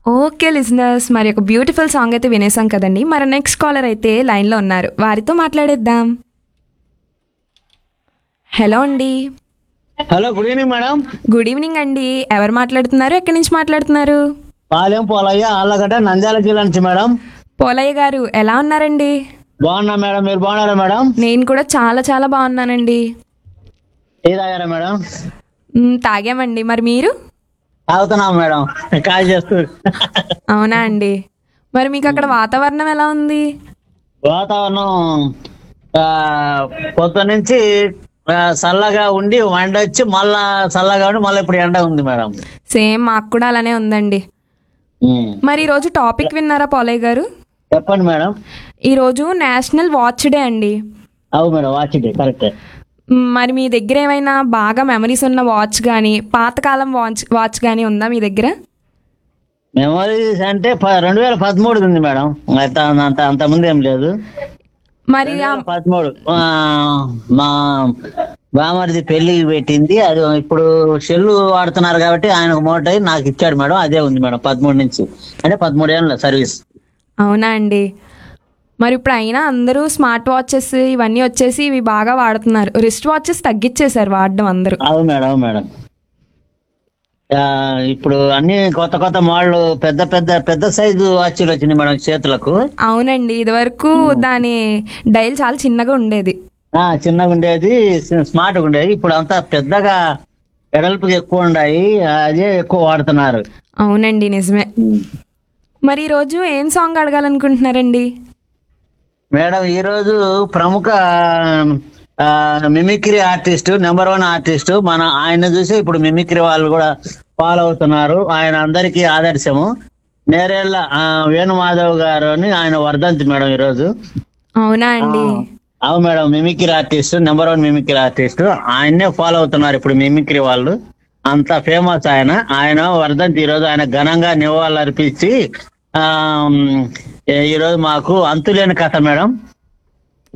Okay listeners మరి ఒక beautiful song అయితే వినేసాం కదండి మరి నెక్స్ట్ కాలర్ అయితే లైన్లో ఉన్నారు వారితో మాట్లాడేద్దాం హలో అండి hello good evening madam good evening అండి ఎవరు మాట్లాడుతున్నారు ఎక్కడి నుంచి మాట్లాడుతున్నారు పాలెం పోలయ్య ఆళ్ళగడ్డ నంద్యాల జిల్లా నుంచి మేడం పోలయ్య గారు ఎలా ఉన్నారండి బాగున్నా మేడం మీరు బాగున్నారా మేడం నేను కూడా చాలా చాలా బాగున్నానండి టీ తాగారా మేడం మ్, తాగామండి మరి మీరు తాగుతున్నాం మేడం కాల్ చేస్తూ అవునా అండి మరి మీకు అక్కడ వాతావరణం ఎలా ఉంది వాతావరణం ఆ, పొద్దు నుంచి ఆ, చల్లగా ఉండి ఎండ వచ్చి మళ్ళా చల్లగా ఉండి మళ్ళీ ఇప్పుడు ఎండ ఉంది మేడం సేమ్ మాకు కూడా అలానే ఉందండి ఉమ్. మరి ఈరోజు టాపిక్ విన్నారా పోలయ్య గారు చెప్పండి మేడం ఈరోజు నేషనల్ వాచ్ డే అండి అవు మేడం వాచ్ డే కరెక్ట్ మ్, మరి మీ దగ్గర ఏమైనా బాగా మెమరీస్ ఉన్న వాచ్ కానీ పాతకాలం వాచ్ వాచ్ కానీ ఉందా మీ దగ్గర మెమరీస్ అంటే ప- రెండు వేల పదమూడు ఉంది మేడం అంత అంత అంత ముందు ఏం లేదు మరి ఆ- పదమూడు ఆ, మా బామర్ది పెళ్లికి పెట్టింది అది ఇప్పుడు సెల్లు వాడుతున్నారు కాబట్టి ఆయనకు మోట నాకు ఇచ్చాడు మేడం అదే ఉంది మేడం పదమూడు నుంచి అంటే పదమూడు ఏళ్ళ సర్వీస్ అవునా అండి మరి ఇప్పుడు అయినా అందరూ స్మార్ట్ వాచెస్ ఇవన్నీ వచ్చేసి ఇవి బాగా వాడుతున్నారు రిస్ట్ వాచెస్ తగ్గించేశారు వాడడం అందరూ అవు మేడం అవు మేడం ఆ, ఇప్పుడు అన్ని కొత్త కొత్త మోడల్ పెద్ద పెద్ద పెద్ద సైజు వాచీలు వచ్చినాయి మేడం చేతులకు అవునండి ఇదివరకు దాని డైల్ చాలా చిన్నగా ఉండేది ఆ చిన్నగా ఉండేది స్మార్ట్ గా ఉండేది ఇప్పుడు అంతా పెద్దగా ఎడల్పుగా ఎక్కువ ఉన్నాయి అదే ఎక్కువ వాడుతున్నారు అవునండి నిజమే మరి ఈరోజు ఏం సాంగ్ అడగాలనుకుంటున్నారండి మేడం ఈ రోజు ప్రముఖ ఆ, mimicry artist number one artist మన ఆయన చూసి ఇప్పుడు మిమిక్రీ వాళ్ళు కూడా ఫాలో అవుతున్నారు ఆయన అందరికీ ఆదర్శము నేరేళ్ల ఆ, వేణుమాధవ్ గారు అని ఆయన వర్ధంతి మేడం ఈ రోజు అవునా అండి అవు madam mimicry artist number one mimicry artist ఆయన్నే ఫాలో అవుతున్నారు ఇప్పుడు మిమిక్రీ వాళ్ళు అంత ఫేమస్ ఆయన ఆయన వర్ధంతి ఈ రోజు ఆయన ఘనంగా నివాళులు అర్పించి ఆ ఈ రోజు మాకు అంతులేని కథ మేడం